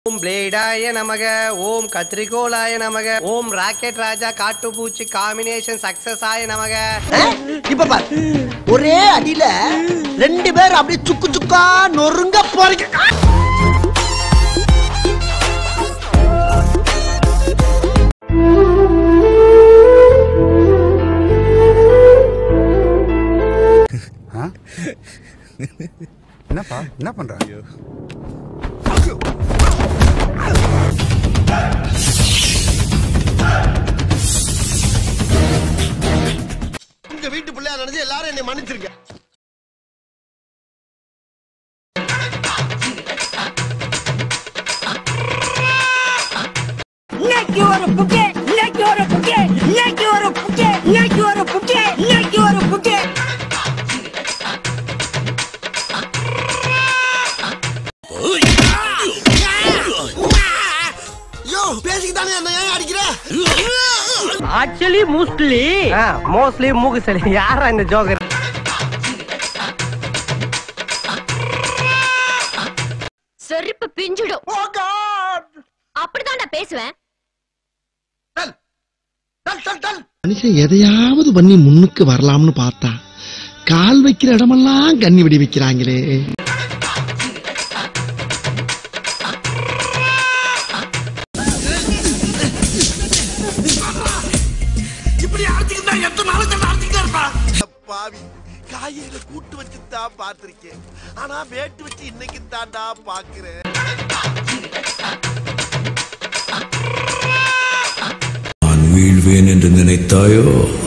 ஓம் பிளேடாய நமக ஓம் கத்திரிக்கோலாய நமக ஓம் ராக்கெட் ராஜா காட்டுப்பூச்சி காம்பினேஷன் சக்சஸ் ஆய நமக இப்ப பாரு ஒரே அடியில ரெண்டு பேர் அப்படியே சுக்கு சுக்கா நொறுங்க போறீங்க என்னப்பா என்ன பண்ற உங்க வீட்டு பிள்ளையா நினைச்சு எல்லாரும் என்னை மன்னிச்சிருக்க இன்னைக்கு ஒரு புக்கே இன்னைக்கு ஒரு புக்கே இன்னைக்கு ஒரு புக்கே இன்னைக்கு ஒரு புக்கே இன்னைக்கு ஒரு புக்கே ஐயோ பேசிக்கிட்டானே என்ன ஏன் அடிக்கிற ஆக்சுவலி மோஸ்ட்லி மோஸ்ட்லி மூக்கு சளி யாரா இந்த ஜோக்கர் செருப்பு பிஞ்சிடும் ஓ காட் அப்படிதான் நான் பேசுவேன் டல் டல் டல் டல் மனுஷன் எதையாவது பண்ணி முன்னுக்கு வரலாம்னு பார்த்தா கால் வைக்கிற இடமெல்லாம் கண்ணி வெடி வைக்கிறாங்களே இப்படி அடிச்சுக்கிட்டா எத்தனை நாளுக்கு நான் அடிச்சுக்கிட்டே இருப்பேன் பாவி காய்கறில கூட்டு வச்சு தான் பார்த்திருக்கேன் ஆனா வேட்டு வச்சு இன்னைக்கு தான்டா பாக்குறேன் நான் வீழ்வேன் என்று நினைத்தாயோ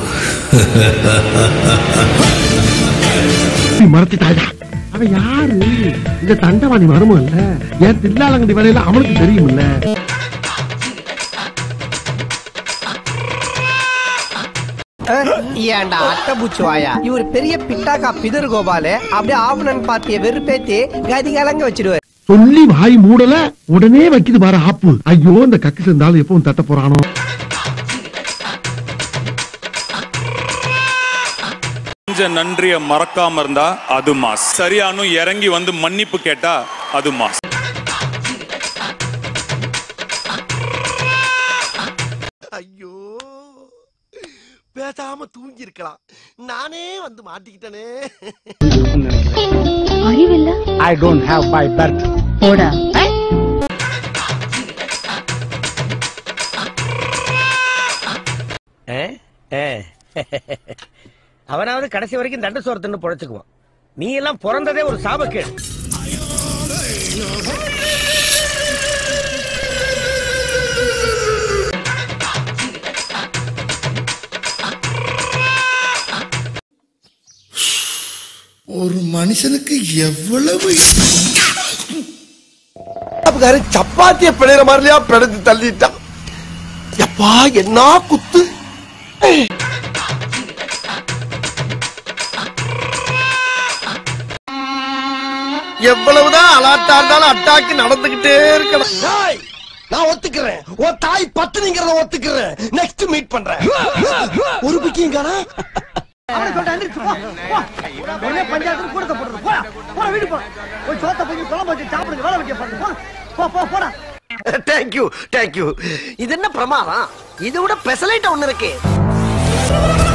மறந்துட்டாயா அவன் யாரு இந்த தண்டவாணி மரமும் இல்ல ஏன் தில்லாலங்கடி வேலையில அவனுக்கு தெரியுமில்ல ஏன்டா அட்டபூச்சி வாயா இவர் பெரிய பிட்டாக்கா பிதர் கோபாலு அப்படியே ஆவணன் பார்ட்டிய வெறுப்பேத்தி கதி கலங்க வச்சிடுவாரு சொல்லி வாய் மூடல உடனே வைக்குது பாரு ஆப்பு ஐயோ இந்த கக்கு சேர்ந்தாலும் எப்பவும் தட்ட போறானோ செஞ்ச நன்றிய மறக்காம இருந்தா அது மாஸ் சரியானும் இறங்கி வந்து மன்னிப்பு கேட்டா அது மாஸ் ஐயோ பேசாம தூங்கி இருக்கலாம் நானே வந்து மாட்டிக்கிட்டனே அறிவில்ல I don't have by birth போடா அவனாவது கடைசி வரைக்கும் தண்டு சோரத்துன்னு பொழைச்சுக்குவான் நீ எல்லாம் பிறந்ததே ஒரு சாபக்கேடு ஒரு மனுஷனுக்கு எவ்வளவு சப்பாத்திய பிழைற மாதிரியா பிழைச்சு தள்ளிட்டான் எப்பா என்ன குத்து எவ்வளவுதான் அலாட்டா இருந்தாலும் அட்டாக்கு நடந்துகிட்டே இருக்கணும் நான் ஒத்துக்கிறேன் உன் தாய் பத்துனிங்கிறத ஒத்துக்கிறேன் நெக்ஸ்ட் மீட் பண்றேன் ஒரு பிக்கியும் காணா தேங்க்யூ தேங்க்யூ இது என்ன பிரமாதம் இதை விட பெசலைட்ட ஒண்ணு இருக்கு